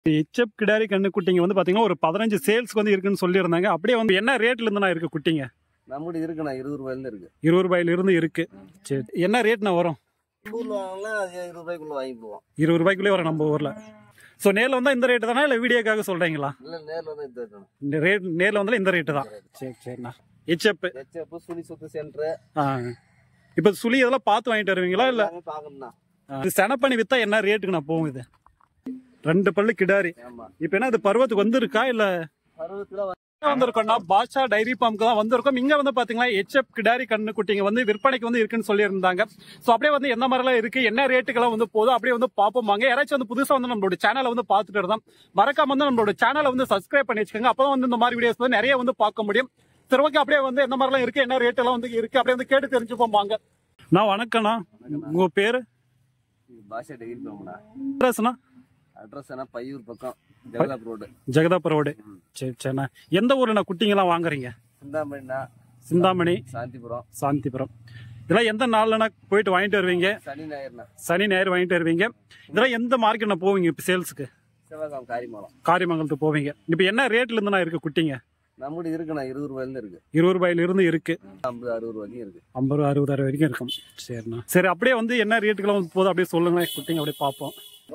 HF கிடாரி கண்ணு குட்டிங்க வந்து பாத்தீங்கன்னா ஒரு பதினஞ்சு சேல்ஸ்க்கு வந்து இருக்குன்னு சொல்லியிருந்தாங்க அப்படியே வந்து என்ன ரேட்ல இருந்து இருக்கு குட்டிங்க நம்மகிட்ட இருக்குண்ணா இருபது ரூபாயிலேருந்து இருக்கு இருபது ரூபாயில இருந்து இருக்கு சரி என்ன ரேட்னா வரும் ஊரில் வாங்கினா அது இருபது ரூபாய்க்குள்ள வாங்கிக்குவோம் இருபது ரூபாய்க்குள்ளே வரும் நம்ம ஊர்ல ஸோ நேரில் வந்தா இந்த ரேட்டு தானே இல்லை வீடியோக்காக சொல்றீங்களா இல்லை நேரில் வந்து இது இருக்கணும் இந்த ரேட் நேரில் வந்தாலும் இந்த ரேட்டு தான் சரி சரிண்ணா ஹெச்எப் ஹெச்எப் சுழி சுத்து சென்டரு ஆ இப்போ சுழி இதெல்லாம் பார்த்து வாங்கிட்டு வருவீங்களா இல்லை எல்லாமே பார்க்கணும்ண்ணா இது செனப்பண்ணி வித்தா என்ன ரேட்டுக்கு நான் போகும் இது ரெண்டு பல்லு கிடாரி ஆமாம் இப்போ என்ன இது பருவத்துக்கு வந்திருக்கா இல்லை அறுபது கிலோ வந்திருக்கோம்னா பாட்ஷா டைரி ஃபார்முக்கு தான் வந்திருக்கோம் இங்க வந்து பாத்தீங்கன்னா ஹெச்எப் கிடாரி கண்ணு குட்டிங்க வந்து விற்பனைக்கு வந்து இருக்குன்னு சொல்லியிருந்தாங்க சோ அப்படியே வந்து எந்த மாதிரிலாம் இருக்கு என்ன ரேட்டுக்கெல்லாம் வந்து போதும் அப்படியே வந்து பார்ப்போம் வாங்க யாராச்சும் வந்து புதுசா வந்து நம்மளோட சேனலை வந்து பார்த்துட்டு இருந்தா மறக்காம வந்து நம்மளோட சேனலை வந்து சப்ஸ்கிரைப் பண்ணி வச்சுக்கோங்க அப்பதான் வந்து இந்த மாதிரி வீடியோஸ் வந்து நிறைய வந்து பார்க்க முடியும் சரி ஓகே அப்படியே வந்து எந்த மாதிரிலாம் இருக்கு என்ன ரேட் எல்லாம் வந்து இருக்கு அப்படியே வந்து கேட்டு தெரிஞ்சுப்போம் வாங்க நான் வணக்கம்ண்ணா உங்க பேரு இது பாஷா டெய்ரி போகணும்ண்ணா அட்ரஸ்ண்ணா அட்ரஸ் என்ன பையூர் பக்கம் ஜெகதாப் ரோடு ஜெகதாபுர ரோடு சரி சரிண்ணா எந்த ஊர்ல குட்டிங்கெல்லாம் வாங்குறீங்க சிந்தாமணிண்ணா சிந்தாமணி சாந்திபுரம் சாந்திபுரம் இதெல்லாம் எந்த நாள்லண்ணா போயிட்டு வாங்கிட்டு வருவீங்க சனி ஞாயிறுண்ணா சனி ஞாயிறு வாங்கிட்டு வருவீங்க இதெல்லாம் எந்த மார்க்கெட்ல போவீங்க இப்போ சேல்ஸுக்கு சிவகாம் காரிமலம் காரியமங்கலத்துக்கு போவீங்க இப்போ என்ன ரேட்ல இருந்துண்ணா இருக்கு குட்டிங்க நம்மகிட்ட இருக்குண்ணா இருபது ரூபாயிலேருந்து இருக்கு இருபது ரூபாயில இருந்து இருக்கு ஐம்பது அறுபது ரூபாய்க்கும் இருக்கு ஐம்பது ரூபா அறுபது அறுபது வரைக்கும் இருக்கும் சரிண்ணா சரி அப்படியே வந்து என்ன ரேட்டுக்கெல்லாம் வந்து போதும் அப்படியே சொல்லுங்க குட்டிங்க அப்படியே பார்ப்போம்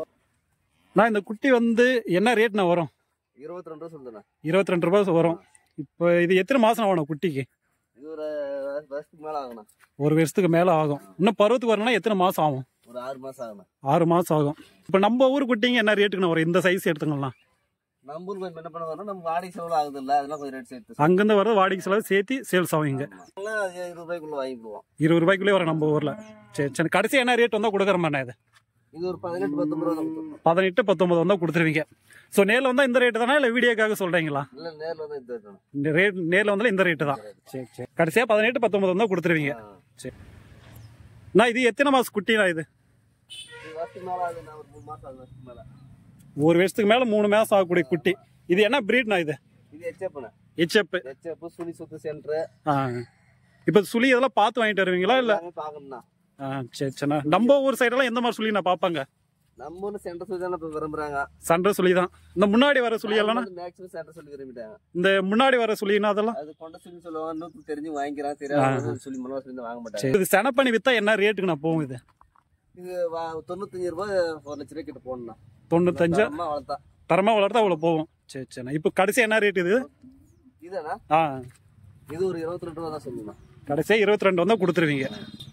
நான் இந்த குட்டி வந்து என்ன ரேட்னா வரும் இருபத்தி ரெண்டு ரூபா சொல்லுண்ணா இருபத்தி ரெண்டு ரூபாய் வரும் இப்போ இது எத்தனை மாசம் ஆகணும் குட்டிக்கு இது ஒரு வருஷத்துக்கு மேலே ஆகுண்ணா ஒரு வருஷத்துக்கு மேல ஆகும் இன்னும் பருவத்துக்கு வரணும்னா எத்தனை மாசம் ஆகும் ஒரு ஆறு மாதம் ஆகுண்ணா ஆறு மாசம் ஆகும் இப்போ நம்ம ஊர் குட்டிங்க என்ன ரேட்டுக்குண்ணா வரும் இந்த சைஸ் எடுத்துக்கலாம் நம்ம ஊருக்கு கொஞ்சம் என்ன பண்ண வரோம் நம்ம வாடகை செலவு ஆகுது இல்லை அதெல்லாம் கொஞ்சம் ரேட் சேர்த்து அங்கிருந்து வர வாடகை செலவு சேர்த்து சேல்ஸ் ஆகும் இங்க ஆமா. அது இருபது ரூபாய்க்குள்ள வாங்கிக்குவோம் இருபது ரூபாய்க்குள்ளே வரும் நம்ம ஊர்ல சரி சரி கடைசி என்ன ரேட் வந்தா கொடுக்குற மாதிரி இது இது ஒரு பதினெட்டு பத்தொன்பது ரூபா தான் கொடுத்துருக்கோம் பதினெட்டு பத்தொன்பது வந்தா கொடுத்துருவீங்க ஸோ நேரில் வந்தா இந்த ரேட்டு தானே இல்லை வீடியோக்காக சொல்றீங்களா இல்லை நேரில் வந்து இது இருக்கணும் இந்த ரேட் நேரில் வந்தாலும் இந்த ரேட்டு தான் சரி சரி கடைசியா பதினெட்டு பத்தொன்பது வந்தா கொடுத்துருவீங்க ஆ. சரி நான் இது எத்தனை மாசம் குட்டினா இது இது வருஷத்துக்கு மேலே ஆகுது நான் ஒரு மூணு மாதம் ஆகுது வருஷத்துக்கு மேலே ஒரு வருஷத்துக்கு மேல மூணு மாசம் ஆகக்கூடிய குட்டி இது என்ன பிரீட்னா இது இது ஹெச்எப்ண்ணா ஹெச்எப் ஹெச்எப் சுழி சுத்து சென்டரு இப்போ சுழி இதெல்லாம் பார்த்து வாங்கிட்டு வருவீங்களா இல்லை எல்லாமே பார்க்கணும்ண்ணா சரி சரிண்ணா நம்ம ஊர் சைடெல்லாம் எந்த மாதிரி சுழி நான் பார்ப்பாங்க நம்ம ஊர்ல சென்டர் சொல்லி தானே இப்போ விரும்புறாங்க சண்டை சுழி தான் இந்த முன்னாடி வர சுழி எல்லாம் மேக்ஸிமம் சென்டர் சொல்லி விரும்பிட்டாங்க இந்த முன்னாடி வர சுழினா அதெல்லாம் அது கொண்ட சொல்லி சொல்லுவாங்க இன்னும் தெரிஞ்சு வாங்கிக்கிறான் தெரியாத சொல்லி மனவா சொல்லி வாங்க மாட்டாங்க சரி இது செனப்பண்ணி வித்தா என்ன ரேட்டுக்கு நான் போகும் இது இது வா- தொண்ணூத்தஞ்சு ரூபாய் ஒரு லட்ச ரூபாய் கிட்ட போடணும் தொண்ணூத்தஞ்சு அம்மா வளர்த்தா தரமா வளர்த்தா அவ்வளோ போகும் சரி சரி இப்போ கடைசி என்ன ரேட் இது இதுண்ணா ஆ இது ஒரு இருபத்தி ரெண்டு ரூபா தான் சொல்லணும் கடைசியாக இருபத்தி ரெண்டு வந்தால் கொடுத்துருவீங்க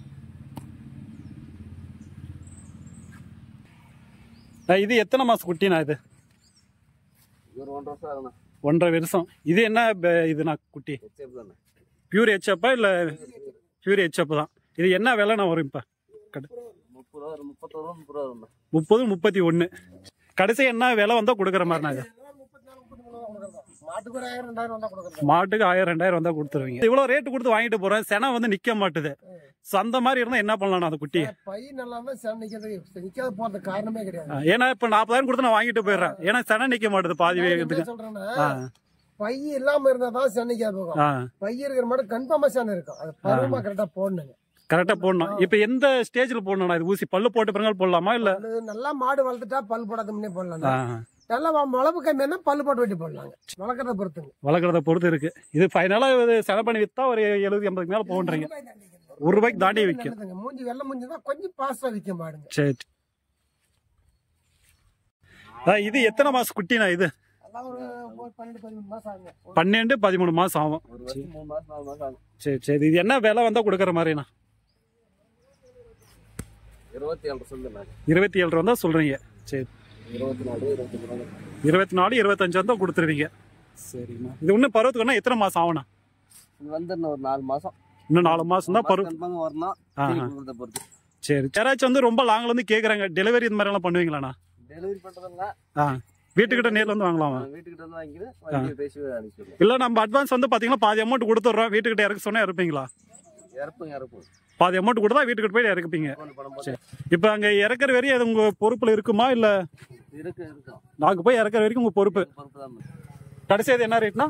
ஆ, இது எத்தனை மாதம் குட்டினா இது இது ஒரு ஒன்றரை வருஷம் ஆகணும் ஒன்றரை வருஷம் இது என்ன ப- இதுனா குட்டி ஹெச்எப் தானே பியூர் ஹெச்அப்பா இல்லை பியூர் ஹெச்அப் தான் இது என்ன விலைண்ணா வரும் இப்போ முப்பது ரூபா வரும் முப்பத்தொரு ரூபா முப்பது ரூபா வரும்ண்ணா முப்பது முப்பத்தி ஒன்று கடைசி என்ன விலை வந்தால் கொடுக்குற மாதிரிண்ணா இது மாட்டுக்கு ஒரு ஆயிரம் ரெண்டாயிரம் வந்தா கொடுக்குறேன் மாட்டுக்கு ஆயிரம் ரெண்டாயிரம் வந்தா கொடுத்துருவீங்க இவ்வளவு ரேட் கொடுத்து வாங்கிட்டு போறேன் செனை வந்து நிக்க மாட்டுது So, அந்த மாதிரி இருந்தா என்ன பண்ணலாம் அந்த குட்டி பை நல்லாம சென நிக்கிறது நிக்காத போறது காரணமே கிடையாது ஆ, ஏன்னா இப்ப நாற்பதாயிரம் கொடுத்து நான் வாங்கிட்டு போயிடுறேன் ஏன்னா செனை நிக்க மாட்டுது பாதி நான் வேகத்துக்கு என்ன சொல்றேன்னா ஆ, பை இல்லாம இருந்தா தான் சென நிக்காத போகும் ஆ பை இருக்கிற மட்டும் கன்ஃபார்மா சென இருக்கும் அது பருவமா கரெக்டா போடணுங்க கரெக்டா போடணும் இப்ப எந்த ஸ்டேஜ்ல போடணும் இது ஊசி பல்லு போட்டு பிறகு போடலாமா இல்ல அது நல்லா மாடு வளர்த்துட்டா பல் போடாத முன்னே போடலாம் ஆ, நல்லா வ- வளர்ப்பு கம்மியா பல் போட்டு வெட்டி போடலாங்க வளர்க்கறத பொறுத்துங்க வளர்க்கறத பொறுத்து இருக்கு இது ஃபைனலா இது செனை பண்ணி வித்தா ஒரு எழுபது எண்பதுக்கு மேல போகுன்றீங்க ஒரு ரூபாய்க்கு தாண்டி விற்கும் நல்லதுங்க மூஞ்சி வெள்ளை மூஞ்சி தான் கொஞ்சம் பாஸ்டா விற்க மாடுங்க சரி ஆ, இது எத்தனை மாசம் குட்டினா இது அதான் ஒரு ஒரு பன்னெண்டு பதிமூணு மாசம் ஆகுங்க பன்னெண்டு பதிமூணு மாசம் ஆகும் ஒரு வருஷம் மூணு மாசம் நாலு மாசம் ஆகும் சரி சரி இது என்ன விலை வந்தா கொடுக்குற மாதிரிண்ணா இருபத்தி ஏழு சொல்லுண்ணா இருபத்தி ஏழு ரூபா தான் சொல்றீங்க சரி இருபத்தி நாலு இருபத்தி மூணு இருபத்தி நாலு இருபத்தஞ்சு வந்தா கொடுத்துருவீங்க சரிண்ணா இது இன்னும் பருவத்துக்குன்னா எத்தனை மாசம் ஆகும்ண்ணா இது வந்து இன்னும் ஒரு நாலு மாசம் இன்னும் நாலு மாசம் தான் பருவ கன்ஃபார்மா வரணும் ஆஹா. தீனி கொடுக்கறத பொறுத்து சரி யாராச்சும் வந்து ரொம்ப லாங்ல இருந்து கேக்குறாங்க டெலிவரி இந்த மாதிரி எல்லாம் பண்ணுவீங்களாண்ணா டெலிவரி பண்றதுல ஆ வீட்டுக்கிட்ட நேர்ல வந்து வாங்கலாமா வீட்டுக்கிட்ட வந்து வாங்கிட்டு வண்டியை பேசி அனுப்பிச்சிடுவோம் இல்ல நம்ம அட்வான்ஸ் வந்து பாத்தீங்கன்னா பாதி அமௌண்ட் கொடுத்துட்றோம் வீட்டுக்கிட்ட இறக்க சொன்னா இறப்பீங்களா இறப்புங்க இறப்பு பாதி அமௌண்ட் கொடுத்தா வீட்டுக்கிட்ட போய் இறக்குப்பீங்க ஃபோன் பண்ணும்போது சரி இப்போ அங்க இறக்குற வரையும் அது உங்க பொறுப்புல இருக்குமா இல்ல இருக்கு இருக்கும் நாங்க போய் இறக்குற வரைக்கும் உங்க பொறுப்பு பொறுப்பு தான் கடைசி அது என்ன ரேட்னா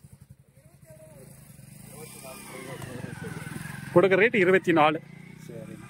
கொடுக்குற ரேட் இருபத்தி நாலு சரிண்ணா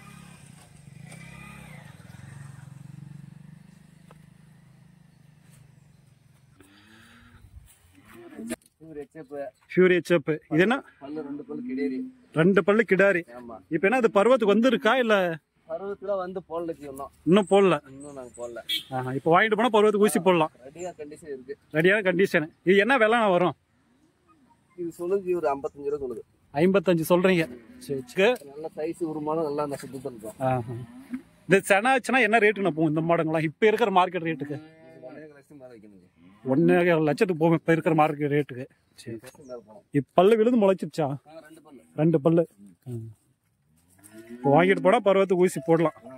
பியூர் ஹெச்எப் ஃபியூரி ஹெச்எப் இது என்ன பல்லு ரெண்டு பல்லு கிடையாது ரெண்டு பல்லு கிடாரி ஆமா இப்போ என்ன இது பருவத்துக்கு வந்திருக்கா இல்ல பருவத்துல வந்து போடலக்கு இன்னும் இன்னும் போடல இன்னும் நாங்க போடல ஆஹா, இப்போ வாங்கிட்டு போனா பருவத்துக்கு ஊசி போடலாம் ரெடியா கண்டிஷன் இருக்கு ரெடியான கண்டிஷன் இது என்ன விலை வரும் இது சொல்லுது ஒரு ஐம்பத்தஞ்சு ரூபா சொல்லுது ஐம்பத்தஞ்சு சொல்றீங்க சரி சரி நல்ல சைஸ் உருமானம் நல்லா அந்த சுத்தம் இருக்கும் ஆஹா. இது சென ஆச்சுன்னா என்ன ரேட்டுன்னு போகும் இந்த மாடங்களாம் இப்போ இருக்கிற மார்க்கெட் ரேட்டுக்கு ஒன்றே லட்சம் மேல வைக்கணும் ஒன்றே லட்சத்துக்கு போகும் இப்போ இருக்கிற மார்க்கெட் ரேட்டுக்கு சரி லட்சம் மேல போனோம் இப்போ பல்லு விழுந்து முளைச்சிருச்சா ஆ, ரெண்டு பல்லு ரெண்டு பல்லு இப்போ வாங்கிட்டு போனா பருவத்துக்கு ஊசி போடலாம் ஆ.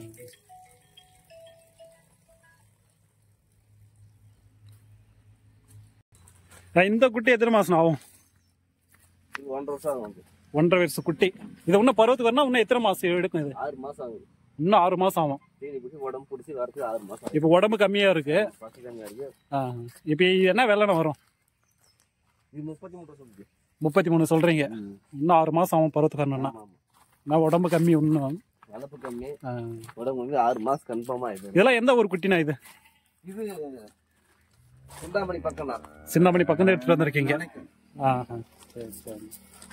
ஆ, இந்த குட்டி எத்தனை மாசம் ஆகும் இது ஒன்றரை வருஷம் ஆகும் வந்து ஒன்றரை வருஷம் குட்டி இது இன்னும் பருவத்துக்கு வரணும் இன்னும் எத்தனை மாசம் எடுக்கும் இது ஆறு மாசம் ஆகுது இன்னும் ஆறு மாசம் ஆகும் தீனி பிடிச்சி உடம்பு பிடிச்சி வரதுக்கு ஆறு மாசம் ஆகுது இப்போ உடம்பு கம்மியா இருக்கு பசி கம்மியா இருக்கு ஆ. இப்போ இது என்ன வெள்ளனை வரும் இது முப்பத்தி மூணு ரூபா சொல்லுது முப்பத்தி மூணு சொல்றீங்க இன்னும் ஆறு மாசம் ஆகும் பருவத்துக்கு வரணும்னா ஆமா ஆமா நான் உடம்பு கம்மி இன்னும் வளர்ப்பு கம்மி ஆ. உடம்பு வந்து ஆறு மாசம் கன்ஃபார்மா இது இதெல்லாம் எந்த ஒரு குட்டினா இது இது சிந்தாமணி பக்கம் தான் சின்னமணி பக்கம் தான் எடுத்துட்டு வந்திருக்கீங்க ஆஹா. சரி சரி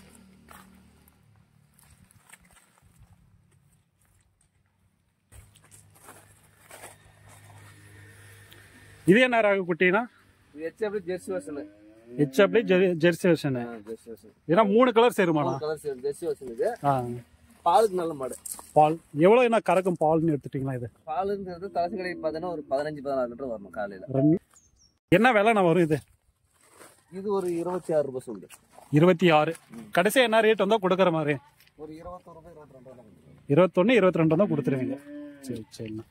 இது என்ன ராகு குட்டினா இது ஹெச்எப் ஜெர்சி வருஷன் ஹெச்எப்டி ஜெர்சி வெர்ஷன் ஜெர்சி வருஷன் ஏன்னா மூணு கலர் சேருமாண்ணா கலர் ஜெர்சி வருஷன் இது ஆ பாலுக்கு நல்ல மாடு பால் எவ்வளோ என்ன கறக்கும் பால்னு எடுத்துட்டீங்களா இது பாலுங்கிறது தலசு கடை பார்த்தீங்கன்னா ஒரு பதினஞ்சு பதினாறு லிட்டர் வரணும் காலையில ரெண்டு என்ன விலைண்ணா வரும் இது இது ஒரு இருபத்தி ஆறு ரூபாய் சொல்லுது இருபத்தி ஆறு கடைசியா என்ன ரேட் வந்தா கொடுக்குற மாதிரி ஒரு இருபத்தொரு ரூபாய் இருபத்தி ரெண்டு ரூபாய் இருபத்தொன்னு இருபத்தி ரெண்டு தான் கொடுத்துருவீங்க சரி சரிண்ணா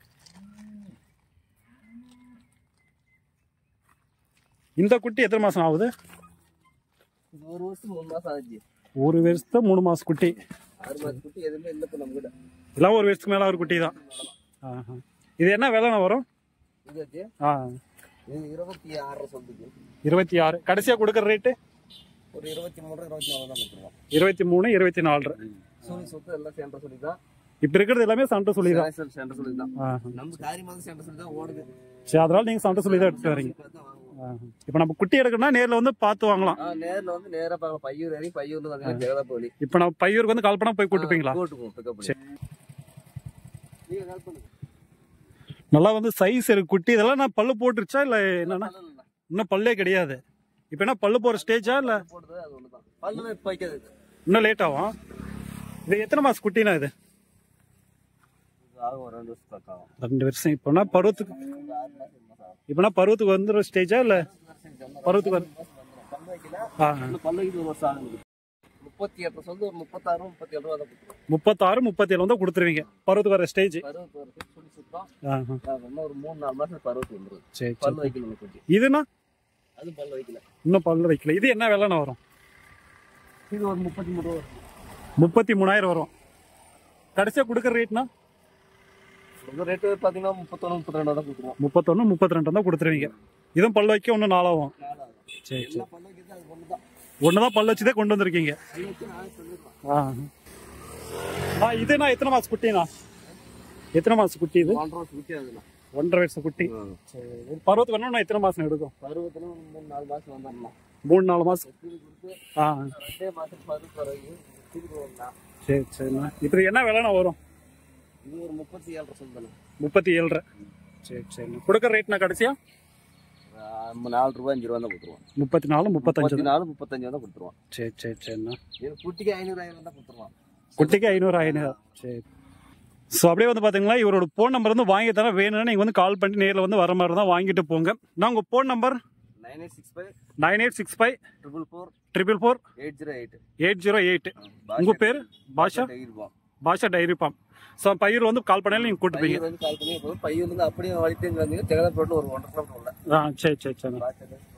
இந்த குட்டி எத்தனை மாசம் ஆகுது இது ஒரு வருஷம் மூணு மாசம் ஆச்சு ஒரு வருஷத்து மூணு மாசம் குட்டி ஆறு மாசம் குட்டி எதுவுமே இல்லை இப்போ நம்ம கிட்ட எல்லாம் ஒரு வருஷத்துக்கு மேல ஒரு குட்டி தான் ஆஹா. இது என்ன விலைண்ணா வரும் இது வச்சு ஆ இது இருபத்தி ஆறு சொல்லுது இருபத்தி ஆறு கடைசியா கொடுக்குற ரேட்டு ஒரு இருபத்தி மூணு இருபத்தி நாலு தான் கொடுத்துருவோம் இருபத்தி மூணு இருபத்தி நாலு சொல்லி சொத்து எல்லாம் சென்டர் சொல்லி தான் இப்ப இருக்கிறது எல்லாமே சண்டை சொல்லி தான் சென்டர் சொல்லி தான் ஆஹா. நம்ம காரி மாதிரி சென்டர் சொல்லி தான் ஓடுது சரி அதனால நீங்க சண்டை சொல்லி தான் எடுத்துட்டு வரீங்க பார்த்து தான் வாங்குவோம். ஆஹா. இப்ப நம்ம குட்டி எடுக்கணும்னா நேர்ல வந்து பார்த்து வாங்கலாம் ஆ நேர்ல வந்து நேரா பார்க்கலாம் பையூர் ஏறி பையூர்ல வந்து ஜெகதாப்பள்ளி இப்ப நம்ம பையூருக்கு வந்து கால் பண்ணா போய் கூட்டுப்பீங்களா போட்டுக்குவோம் பிக்கப் பண்ணி நீங்க கால் பண்ணுங்க நல்லா வந்து சைஸ் இருக்கு குட்டி இதெல்லாம் நான் பல்லு போட்டுருச்சா இல்ல என்னன்னா பல்லு இல்ல. இன்னும் பல்லே கிடையாது இப்ப என்ன பல்லு போற ஸ்டேஜா இல்ல போடுறது அது ஒண்ணுதான் பல்லுல இப்ப வைக்காது இது. இன்னும் லேட் ஆகும் இது எத்தனை மாசம் குட்டினா இது இது ஆகும் ஒரு ரெண்டு வருஷம் பக்கம் ஆகும் ரெண்டு வருஷம் இப்போனா பருவத்துக்கு ஒரு ஆறு மாசம் ஏழு மாசம் ஆகும் இப்போனா பருவத்துக்கு வந்துடுற ஸ்டேஜா இல்ல பருவத்துக்கு வந்து பல்லு வைக்கல ஆ, இன்னும் பல்லு வைக்கிறது ஒரு வருஷம் ஆகுது முப்பத்தி எட்டு சொல்லி ஒரு முப்பத்தாறு முப்பத்தி ஏழு ரூபா தான் கொடுத்துருவோம் முப்பத்தாறு முப்பத்தி ஏழு வந்து கொடுத்துருவீங்க பருவத்துக்கு வர ஸ்டேஜ் பருவத்து வருது சொல்லி சுத்தம் இன்னும் ஒரு மூணு நாலு மாசம் பருவத்து வந்துருது சரி சரி பல்லு வைக்கல குட்டி இதுனா அது பல்லு வைக்கல இன்னும் பல்லு வைக்கல இது என்ன விலைண்ணா வரும் இது ஒரு முப்பத்தி மூணு ரூபா வரும். முப்பத்தி மூணாயிரம் வரும் கடைசியா கொடுக்குற ரேட்னா உங்க ரேட்டு பாத்தீங்கன்னா முப்பத்தொன்னு முப்பத்தி ரெண்டு தான் கொடுத்துருவோம் முப்பத்தொன்னு முப்பத்தி ரெண்டு தான் கொடுத்துருவீங்க இதுவும் பல்லு வைக்க இன்னும் நாளாகும் நாலாவது சரி சரி எல்லா பல்லு வைக்கிறது அது ஒன்று தான் ஒண்ணுதான் பல்லு வச்சுதான் கொண்டு வந்திருக்கீங்க இருபத்தி நாலு சொல்லிருக்கோம் ஆ ஆ இதுனா எத்தனை மாசம் குட்டினா எத்தனை மாசம் குட்டி இது ஒன்றரை வருஷம் குட்டி ஆகுதுண்ணா ஒன்றரை வருஷம் குட்டி சரி ஒரு பருவத்துக்கு வரணும்னா எத்தனை மாசம் எடுக்கும் பருவத்துல ஒரு மூணு நாலு மாசம் வந்தாருண்ணா மூணு நாலு மாசம் திருப்பி கொடுத்து ஆ ரெண்டே மாசம் பருவ பிறகு திருப்பி வந்தா சரி சரிண்ணா இப்போ என்ன விலைண்ணா வரும் இது ஒரு முப்பத்தி ஏழரை சொல்லுண்ணா முப்பத்தி ஏழரை சரி சரிண்ணா கொடுக்குற ரேட்னா கடைசியா நாலு ரூபாய் அஞ்சு ரூபா தான் கொடுத்துருவோம் முப்பத்தி நாலு முப்பத்தஞ்சு முப்பத்தி நாலு முப்பத்தஞ்சு தான் கொடுத்துருவோம் சரி சரி சரிண்ணா இது குட்டிக்கு ஐநூறு ஐநூறு தான் கொடுத்துருவோம் குட்டிக்கு ஐநூறு ஐநூறு சரி ஸோ அப்படியே வந்து பார்த்தீங்களா இவரோட ஃபோன் நம்பர் வந்து வாங்கி தர வேணும்னா நீங்கள் வந்து கால் பண்ணி நேரில் வந்து வர மாதிரி தான் வாங்கிட்டு போங்க நான் உங்கள் phone number nine eight six five nine eight six five triple four triple four eight zero eight eight zero eight உங்கள் பேர் பாஷா இருப்போம் பாஷா டைரி ஃபார்ம் ஸோ பயிர் வந்து கால் பண்ணாலும் நீங்கள் கூட்டுப்பீங்க பையன் வந்து கால் பண்ணி போதும் பையன் வந்து அப்படியே வழித்து இங்க வந்து ஜெகதாப்பேட்டில் ஒரு ஒன்றரை கிலோமீட்டர் உள்ள ஆ சரி சரி சரி பாய்ச்சல்